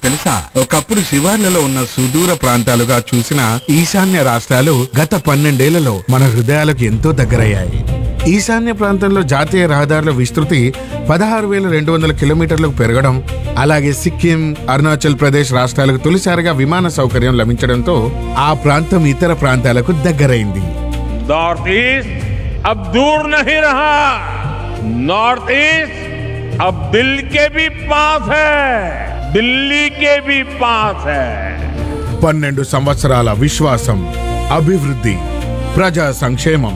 తెలుసా ఒకప్పుడు శివార్లలో ఉన్న సుదూర ప్రాంతాలుగా చూసిన ఈశాన్య రాష్ట్రాలు గత పన్నెండేళ్లలో మన హృదయాలకు ఎంతో దగ్గరయ్యాయి ఈశాన్య ప్రాంతంలో జాతీయ రహదారుల విస్తృతి పదహారు వేల రెండు వందల కిలోమీటర్లకు పెరగడం అలాగే సిక్కిం అరుణాచల్ ప్రదేశ్ రాష్ట్రాలకు తొలిసారిగా విమాన సౌకర్యం లభించడంతో ఆ ప్రాంతం ఇతర ప్రాంతాలకు దగ్గరైంది नॉर्थ ईस्ट अब दूर नहीं रहा नॉर्थ ईस्ट अब दिल के भी पास है दिल्ली के भी पास है పన్నెండు సంవత్సరాల విశ్వాసం అభివృద్ధి ప్రజా సంక్షేమం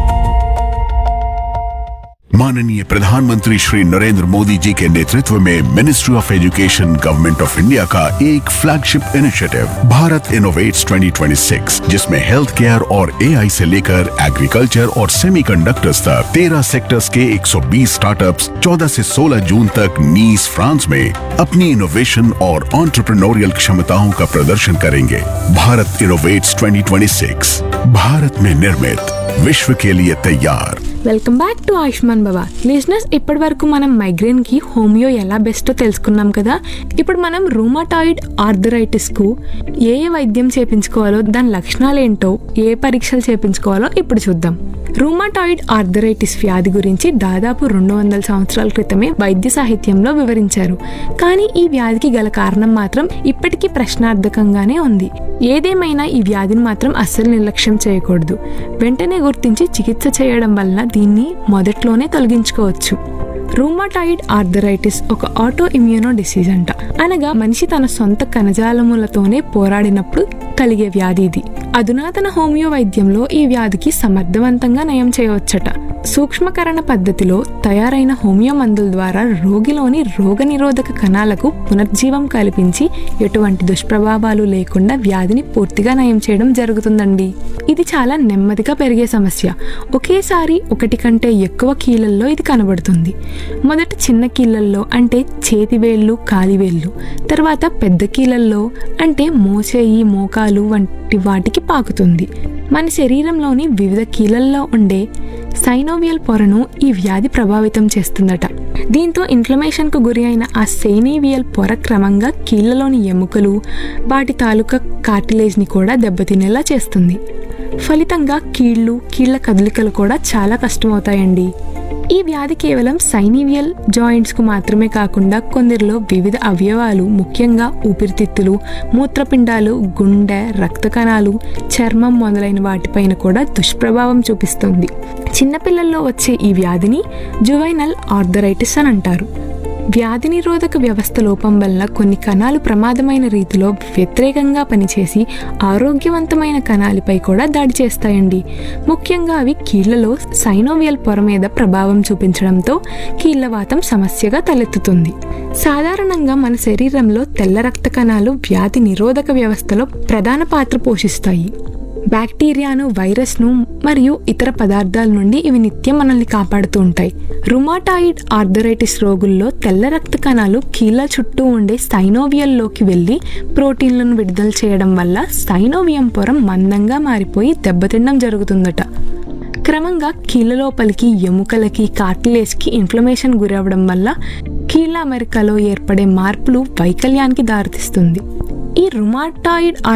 माननीय प्रधानमंत्री श्री नरेंद्र मोदी जी के नेतृत्व में ministry of education government of India का एक फ्लैगशिप इनिशिएटिव भारत इनोवेट्स 2026 जिसमें हेल्थ केयर और एआई से लेकर एग्रीकल्चर और सेमीकंडक्टर्स तक 13 सेक्टर्स के 120 स्टार्टअप्स 14 से 16 जून तक नीस फ्रांस में अपनी इनोवेशन और ऑन्टरप्रनोरियल क्षमताओं का प्रदर्शन करेंगे भारत इनोवेट्स 2026 भारत में निर्मित विश्व के लिए तैयार welcome back to Ayushman Baba లిజినెస్ ఇప్పటి వరకు మనం మైగ్రేన్ కి హోమియో ఎలా బెస్టో తెలుసుకున్నాం కదా ఇప్పుడు మనం రూమాటాయిడ్ ఆర్థరైటిస్ కు ఏ ఏ వైద్యం చేపించుకోవాలో దాని లక్షణాలు ఏంటో ఏ పరీక్షలు చేపించుకోవాలో ఇప్పుడు చూద్దాం రూమాటాయిడ్ ఆర్థరైటిస్ వ్యాధి గురించి దాదాపు రెండు వందల సంవత్సరాల క్రితమే వైద్య సాహిత్యంలో వివరించారు కానీ ఈ వ్యాధికి గల కారణం మాత్రం ఇప్పటికీ ప్రశ్నార్థకంగానే ఉంది ఏదేమైనా ఈ వ్యాధిని మాత్రం అస్సలు నిర్లక్ష్యం చేయకూడదు వెంటనే గుర్తించి చికిత్స చేయడం వలన దీన్ని మొదట్లోనే తొలగించుకోవచ్చు రూమాటాయిడ్ ఆర్థరైటిస్ ఒక ఆటో ఇమ్యూనో డిసీజ్ అంట అనగా మనిషి తన సొంత కణజాలములతోనే పోరాడినప్పుడు కలిగే వ్యాధి ఇది అధునాతన హోమియో వైద్యంలో ఈ వ్యాధికి సమర్థవంతంగా నయం చేయవచ్చట సూక్ష్మకరణ పద్ధతిలో తయారైన హోమియో మందుల ద్వారా రోగిలోని రోగనిరోధక కణాలకు పునర్జీవం కల్పించి ఎటువంటి దుష్ప్రభావాలు లేకుండా వ్యాధిని పూర్తిగా నయం చేయడం జరుగుతుందండి ఇది చాలా నెమ్మదిగా పెరిగే సమస్య ఒకేసారి ఒకటి కంటే ఎక్కువ కీళ్ళల్లో ఇది కనబడుతుంది మొదట చిన్న కీళ్ళల్లో అంటే చేతివేళ్ళు కాలివేళ్ళు తర్వాత పెద్ద కీళ్ళల్లో అంటే మోచేయి మోకాలు వంటి వాటికి పాకుతుంది మన శరీరంలోని వివిధ కీళ్ళల్లో ఉండే సైనోవియల్ పొరను ఈ వ్యాధి ప్రభావితం చేస్తుందట దీంతో ఇన్ఫ్లమేషన్కు గురి అయిన ఆ సైనీవియల్ పొర క్రమంగా కీళ్ళలోని ఎముకలు వాటి తాలూకా కార్టిలేజ్ని కూడా దెబ్బతినేలా చేస్తుంది ఫలితంగా కీళ్ళు కీళ్ల కదలికలు కూడా చాలా కష్టమవుతాయండి ఈ వ్యాధి కేవలం సైనీవియల్ జాయింట్స్ కు మాత్రమే కాకుండా కొందరిలో వివిధ అవయవాలు ముఖ్యంగా ఊపిరితిత్తులు మూత్రపిండాలు గుండె రక్త కణాలు చర్మం మొదలైన వాటిపైన కూడా దుష్ప్రభావం చూపిస్తుంది చిన్నపిల్లల్లో వచ్చే ఈ వ్యాధిని జువైనల్ ఆర్థరైటిస్ అని అంటారు వ్యాధి నిరోధక వ్యవస్థ లోపం వల్ల కొన్ని కణాలు ప్రమాదమైన రీతిలో వ్యతిరేకంగా పనిచేసి ఆరోగ్యవంతమైన కణాలపై కూడా దాడి చేస్తాయండి ముఖ్యంగా అవి కీళ్లలో సైనోవియల్ పొర మీద ప్రభావం చూపించడంతో కీళ్లవాతం సమస్యగా తలెత్తుతుంది సాధారణంగా మన శరీరంలో తెల్ల రక్త కణాలు వ్యాధి నిరోధక వ్యవస్థలో ప్రధాన పాత్ర పోషిస్తాయి బ్యాక్టీరియాను వైరస్ను మరియు ఇతర పదార్థాల నుండి ఇవి నిత్యం మనల్ని కాపాడుతూ ఉంటాయి రుమాటాయిడ్ ఆర్థరైటిస్ రోగుల్లో తెల్ల రక్త కణాలు కీళ్ళ చుట్టూ ఉండే సైనోవియల్లోకి వెళ్ళి ప్రోటీన్లను విడుదల చేయడం వల్ల సైనోవియం పొర మందంగా మారిపోయి దెబ్బతినడం జరుగుతుందట క్రమంగా కీళ్ళ లోపలికి ఎముకలకి కార్టిలేజ్కి ఇన్ఫ్లమేషన్ గురవడం వల్ల కీళ్ళ అమెరికాలో ఏర్పడే మార్పులు వైకల్యానికి దారితీస్తుంది ఈ రుమాటాయిడ్